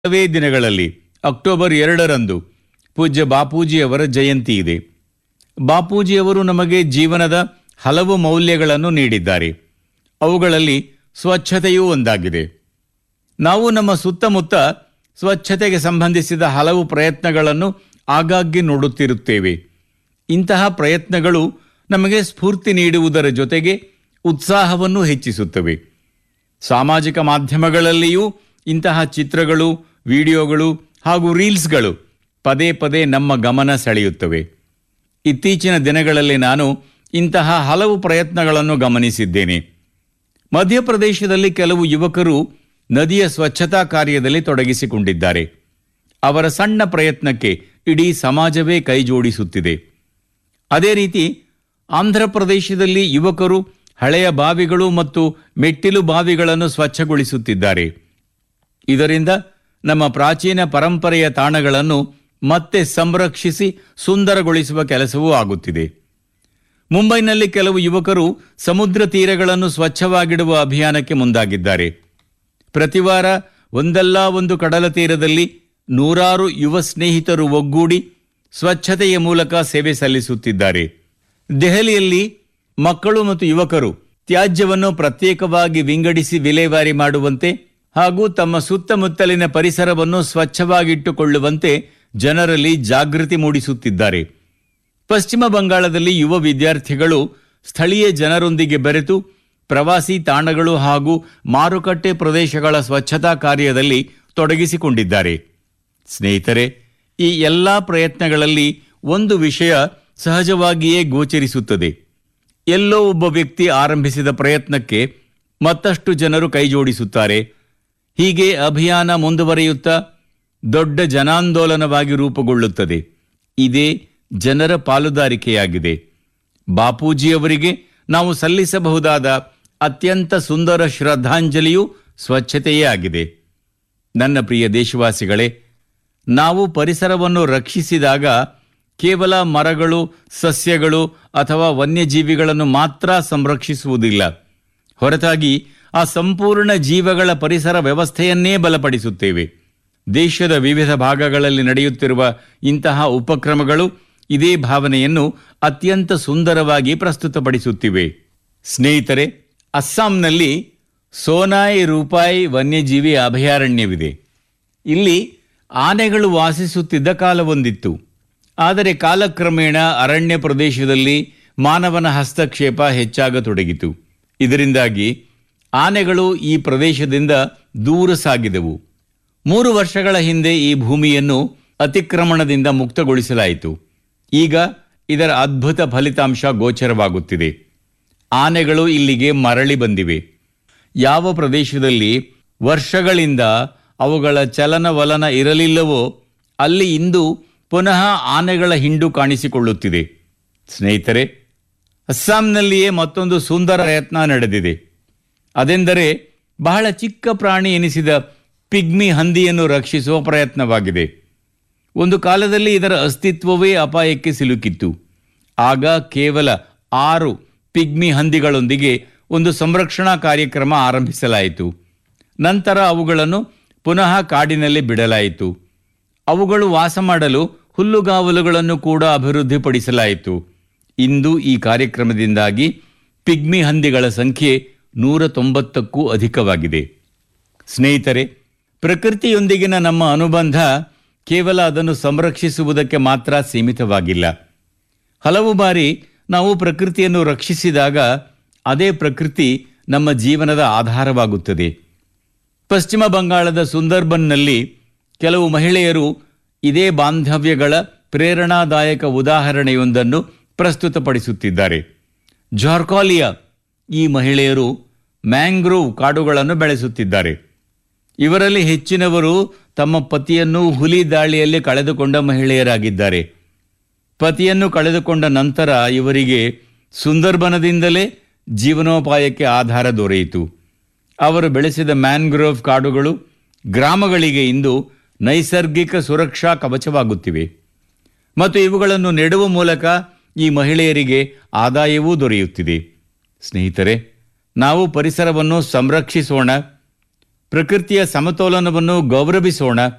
ಕೆಲವೇ ದಿನಗಳಲ್ಲಿ ಅಕ್ಟೋಬರ್ ಎರಡರಂದು ಪೂಜ್ಯ ಬಾಪೂಜಿಯವರ ಜಯಂತಿ ಇದೆ ಬಾಪೂಜಿಯವರು ನಮಗೆ ಜೀವನದ ಹಲವು ಮೌಲ್ಯಗಳನ್ನು ನೀಡಿದ್ದಾರೆ ಅವುಗಳಲ್ಲಿ ಸ್ವಚ್ಛತೆಯೂ ಒಂದಾಗಿದೆ ನಾವು ನಮ್ಮ ಸುತ್ತಮುತ್ತ ಸ್ವಚ್ಛತೆಗೆ ಸಂಬಂಧಿಸಿದ ಹಲವು ಪ್ರಯತ್ನಗಳನ್ನು ಆಗಾಗ್ಗೆ ನೋಡುತ್ತಿರುತ್ತೇವೆ ಇಂತಹ ಪ್ರಯತ್ನಗಳು ನಮಗೆ ಸ್ಫೂರ್ತಿ ನೀಡುವುದರ ಜೊತೆಗೆ ಉತ್ಸಾಹವನ್ನು ಹೆಚ್ಚಿಸುತ್ತವೆ ಸಾಮಾಜಿಕ ಮಾಧ್ಯಮಗಳಲ್ಲಿಯೂ ಇಂತಹ ಚಿತ್ರಗಳು ವಿಡಿಯೋಗಳು ಹಾಗೂ ರೀಲ್ಸ್ಗಳು ಪದೇ ಪದೇ ನಮ್ಮ ಗಮನ ಸೆಳೆಯುತ್ತವೆ ಇತ್ತೀಚಿನ ದಿನಗಳಲ್ಲಿ ನಾನು ಇಂತಹ ಹಲವು ಪ್ರಯತ್ನಗಳನ್ನು ಗಮನಿಸಿದ್ದೇನೆ ಮಧ್ಯಪ್ರದೇಶದಲ್ಲಿ ಕೆಲವು ಯುವಕರು ನದಿಯ ಸ್ವಚ್ಛತಾ ಕಾರ್ಯದಲ್ಲಿ ತೊಡಗಿಸಿಕೊಂಡಿದ್ದಾರೆ ಅವರ ಸಣ್ಣ ಪ್ರಯತ್ನಕ್ಕೆ ಇಡೀ ಸಮಾಜವೇ ಕೈಜೋಡಿಸುತ್ತಿದೆ ಅದೇ ರೀತಿ ಆಂಧ್ರಪ್ರದೇಶದಲ್ಲಿ ಯುವಕರು ಹಳೆಯ ಬಾವಿಗಳು ಮತ್ತು ಮೆಟ್ಟಿಲು ಬಾವಿಗಳನ್ನು ಸ್ವಚ್ಛಗೊಳಿಸುತ್ತಿದ್ದಾರೆ ಇದರಿಂದ ನಮ್ಮ ಪ್ರಾಚೀನ ಪರಂಪರೆಯ ತಾಣಗಳನ್ನು ಮತ್ತೆ ಸಂರಕ್ಷಿಸಿ ಸುಂದರಗೊಳಿಸುವ ಕೆಲಸವೂ ಆಗುತ್ತಿದೆ ಮುಂಬೈನಲ್ಲಿ ಕೆಲವು ಯುವಕರು ಸಮುದ್ರ ತೀರಗಳನ್ನು ಸ್ವಚ್ಛವಾಗಿಡುವ ಅಭಿಯಾನಕ್ಕೆ ಮುಂದಾಗಿದ್ದಾರೆ ಪ್ರತಿವಾರ ಒಂದಲ್ಲ ಒಂದು ಕಡಲ ತೀರದಲ್ಲಿ ನೂರಾರು ಯುವ ಸ್ನೇಹಿತರು ಒಗ್ಗೂಡಿ ಸ್ವಚ್ಛತೆಯ ಮೂಲಕ ಸೇವೆ ಸಲ್ಲಿಸುತ್ತಿದ್ದಾರೆ ದೆಹಲಿಯಲ್ಲಿ ಮಕ್ಕಳು ಮತ್ತು ಯುವಕರು ತ್ಯಾಜ್ಯವನ್ನು ಪ್ರತ್ಯೇಕವಾಗಿ ವಿಂಗಡಿಸಿ ವಿಲೇವಾರಿ ಮಾಡುವಂತೆ ಹಾಗೂ ತಮ್ಮ ಸುತ್ತಮುತ್ತಲಿನ ಪರಿಸರವನ್ನು ಸ್ವಚ್ಛವಾಗಿಟ್ಟುಕೊಳ್ಳುವಂತೆ ಜನರಲ್ಲಿ ಜಾಗೃತಿ ಮೂಡಿಸುತ್ತಿದ್ದಾರೆ ಪಶ್ಚಿಮ ಬಂಗಾಳದಲ್ಲಿ ಯುವ ವಿದ್ಯಾರ್ಥಿಗಳು ಸ್ಥಳೀಯ ಜನರೊಂದಿಗೆ ಬೆರೆತು ಪ್ರವಾಸಿ ತಾಣಗಳು ಹಾಗೂ ಮಾರುಕಟ್ಟೆ ಪ್ರದೇಶಗಳ ಸ್ವಚ್ಛತಾ ಕಾರ್ಯದಲ್ಲಿ ತೊಡಗಿಸಿಕೊಂಡಿದ್ದಾರೆ ಸ್ನೇಹಿತರೆ ಈ ಎಲ್ಲ ಪ್ರಯತ್ನಗಳಲ್ಲಿ ಒಂದು ವಿಷಯ ಸಹಜವಾಗಿಯೇ ಗೋಚರಿಸುತ್ತದೆ ಎಲ್ಲೋ ಒಬ್ಬ ವ್ಯಕ್ತಿ ಆರಂಭಿಸಿದ ಪ್ರಯತ್ನಕ್ಕೆ ಮತ್ತಷ್ಟು ಜನರು ಕೈಜೋಡಿಸುತ್ತಾರೆ ಹೀಗೆ ಅಭಿಯಾನ ಮುಂದುವರಿಯುತ್ತಾ ದೊಡ್ಡ ಜನಾಂದೋಲನವಾಗಿ ರೂಪುಗೊಳ್ಳುತ್ತದೆ ಇದೇ ಜನರ ಪಾಲುದಾರಿಕೆಯಾಗಿದೆ ಬಾಪೂಜಿಯವರಿಗೆ ನಾವು ಸಲ್ಲಿಸಬಹುದಾದ ಅತ್ಯಂತ ಸುಂದರ ಶ್ರದ್ಧಾಂಜಲಿಯು ಸ್ವಚ್ಛತೆಯೇ ಆಗಿದೆ ನನ್ನ ಪ್ರಿಯ ದೇಶವಾಸಿಗಳೇ ನಾವು ಪರಿಸರವನ್ನು ರಕ್ಷಿಸಿದಾಗ ಕೇವಲ ಮರಗಳು ಸಸ್ಯಗಳು ಅಥವಾ ವನ್ಯಜೀವಿಗಳನ್ನು ಮಾತ್ರ ಸಂರಕ್ಷಿಸುವುದಿಲ್ಲ ಹೊರತಾಗಿ ಆ ಸಂಪೂರ್ಣ ಜೀವಗಳ ಪರಿಸರ ವ್ಯವಸ್ಥೆಯನ್ನೇ ಬಲಪಡಿಸುತ್ತೇವೆ ದೇಶದ ವಿವಿಧ ಭಾಗಗಳಲ್ಲಿ ನಡೆಯುತ್ತಿರುವ ಇಂತಹ ಉಪಕ್ರಮಗಳು ಇದೇ ಭಾವನೆಯನ್ನು ಅತ್ಯಂತ ಸುಂದರವಾಗಿ ಪ್ರಸ್ತುತಪಡಿಸುತ್ತಿವೆ ಸ್ನೇಹಿತರೆ ಅಸ್ಸಾಂನಲ್ಲಿ ಸೋನಾಯ್ ರೂಪಾಯಿ ವನ್ಯಜೀವಿ ಅಭಯಾರಣ್ಯವಿದೆ ಇಲ್ಲಿ ಆನೆಗಳು ವಾಸಿಸುತ್ತಿದ್ದ ಕಾಲವೊಂದಿತ್ತು ಆದರೆ ಕಾಲಕ್ರಮೇಣ ಅರಣ್ಯ ಪ್ರದೇಶದಲ್ಲಿ ಮಾನವನ ಹಸ್ತಕ್ಷೇಪ ಹೆಚ್ಚಾಗತೊಡಗಿತು ಇದರಿಂದಾಗಿ ಆನೆಗಳು ಈ ಪ್ರದೇಶದಿಂದ ದೂರ ಸಾಗಿದವು ಮೂರು ವರ್ಷಗಳ ಹಿಂದೆ ಈ ಭೂಮಿಯನ್ನು ಅತಿಕ್ರಮಣದಿಂದ ಮುಕ್ತಗೊಳಿಸಲಾಯಿತು ಈಗ ಇದರ ಅದ್ಭುತ ಫಲಿತಾಂಶ ಗೋಚರವಾಗುತ್ತಿದೆ ಆನೆಗಳು ಇಲ್ಲಿಗೆ ಮರಳಿ ಬಂದಿವೆ ಯಾವ ಪ್ರದೇಶದಲ್ಲಿ ವರ್ಷಗಳಿಂದ ಅವುಗಳ ಚಲನವಲನ ಇರಲಿಲ್ಲವೋ ಅಲ್ಲಿ ಇಂದು ಪುನಃ ಆನೆಗಳ ಹಿಂಡು ಕಾಣಿಸಿಕೊಳ್ಳುತ್ತಿದೆ ಸ್ನೇಹಿತರೆ ಅಸ್ಸಾಂನಲ್ಲಿಯೇ ಮತ್ತೊಂದು ಸುಂದರ ಪ್ರಯತ್ನ ನಡೆದಿದೆ ಅದೆಂದರೆ ಬಹಳ ಚಿಕ್ಕ ಪ್ರಾಣಿ ಎನಿಸಿದ ಪಿಗ್ಮಿ ಹಂದಿಯನ್ನು ರಕ್ಷಿಸುವ ಪ್ರಯತ್ನವಾಗಿದೆ ಒಂದು ಕಾಲದಲ್ಲಿ ಇದರ ಅಸ್ತಿತ್ವವೇ ಅಪಾಯಕ್ಕೆ ಸಿಲುಕಿತ್ತು ಆಗ ಕೇವಲ ಆರು ಪಿಗ್ಮಿ ಹಂದಿಗಳೊಂದಿಗೆ ಒಂದು ಸಂರಕ್ಷಣಾ ಕಾರ್ಯಕ್ರಮ ಆರಂಭಿಸಲಾಯಿತು ನಂತರ ಅವುಗಳನ್ನು ಪುನಃ ಕಾಡಿನಲ್ಲಿ ಬಿಡಲಾಯಿತು ಅವುಗಳು ವಾಸ ಮಾಡಲು ಹುಲ್ಲುಗಾವಲುಗಳನ್ನು ಕೂಡ ಅಭಿವೃದ್ಧಿಪಡಿಸಲಾಯಿತು ಇಂದು ಈ ಕಾರ್ಯಕ್ರಮದಿಂದಾಗಿ ಪಿಗ್ಮಿ ಹಂದಿಗಳ ಸಂಖ್ಯೆ ನೂರ ತೊಂಬತ್ತಕ್ಕೂ ಅಧಿಕವಾಗಿದೆ ಸ್ನೇಹಿತರೆ ಪ್ರಕೃತಿಯೊಂದಿಗಿನ ನಮ್ಮ ಅನುಬಂಧ ಕೇವಲ ಅದನ್ನು ಸಂರಕ್ಷಿಸುವುದಕ್ಕೆ ಮಾತ್ರ ಸೀಮಿತವಾಗಿಲ್ಲ ಹಲವು ಬಾರಿ ನಾವು ಪ್ರಕೃತಿಯನ್ನು ರಕ್ಷಿಸಿದಾಗ ಅದೇ ಪ್ರಕೃತಿ ನಮ್ಮ ಜೀವನದ ಆಧಾರವಾಗುತ್ತದೆ ಪಶ್ಚಿಮ ಬಂಗಾಳದ ಸುಂದರ್ಬನ್ನಲ್ಲಿ ಕೆಲವು ಮಹಿಳೆಯರು ಇದೇ ಬಾಂಧವ್ಯಗಳ ಪ್ರೇರಣಾದಾಯಕ ಉದಾಹರಣೆಯೊಂದನ್ನು ಪ್ರಸ್ತುತಪಡಿಸುತ್ತಿದ್ದಾರೆ ಜಾರ್ಕಾಲಿಯಾ ಈ ಮಹಿಳೆಯರು ಮ್ಯಾಂಗ್ರೋವ್ ಕಾಡುಗಳನ್ನು ಬೆಳೆಸುತ್ತಿದ್ದಾರೆ ಇವರಲ್ಲಿ ಹೆಚ್ಚಿನವರು ತಮ್ಮ ಪತಿಯನ್ನು ಹುಲಿ ದಾಳಿಯಲ್ಲಿ ಕಳೆದುಕೊಂಡ ಮಹಿಳೆಯರಾಗಿದ್ದಾರೆ ಪತಿಯನ್ನು ಕಳೆದುಕೊಂಡ ನಂತರ ಇವರಿಗೆ ಸುಂದರ್ಬನದಿಂದಲೇ ಜೀವನೋಪಾಯಕ್ಕೆ ಆಧಾರ ದೊರೆಯಿತು ಅವರು ಬೆಳೆಸಿದ ಮ್ಯಾನ್ಗ್ರೋವ್ ಕಾಡುಗಳು ಗ್ರಾಮಗಳಿಗೆ ಇಂದು ನೈಸರ್ಗಿಕ ಸುರಕ್ಷಾ ಕವಚವಾಗುತ್ತಿವೆ ಮತ್ತು ಇವುಗಳನ್ನು ನೆಡುವ ಮೂಲಕ ಈ ಮಹಿಳೆಯರಿಗೆ ಆದಾಯವೂ ದೊರೆಯುತ್ತಿದೆ ಸ್ನೇಹಿತರೆ ನಾವು ಪರಿಸರವನ್ನು ಸಂರಕ್ಷಿಸೋಣ ಪ್ರಕೃತಿಯ ಸಮತೋಲನವನ್ನು ಗೌರವಿಸೋಣ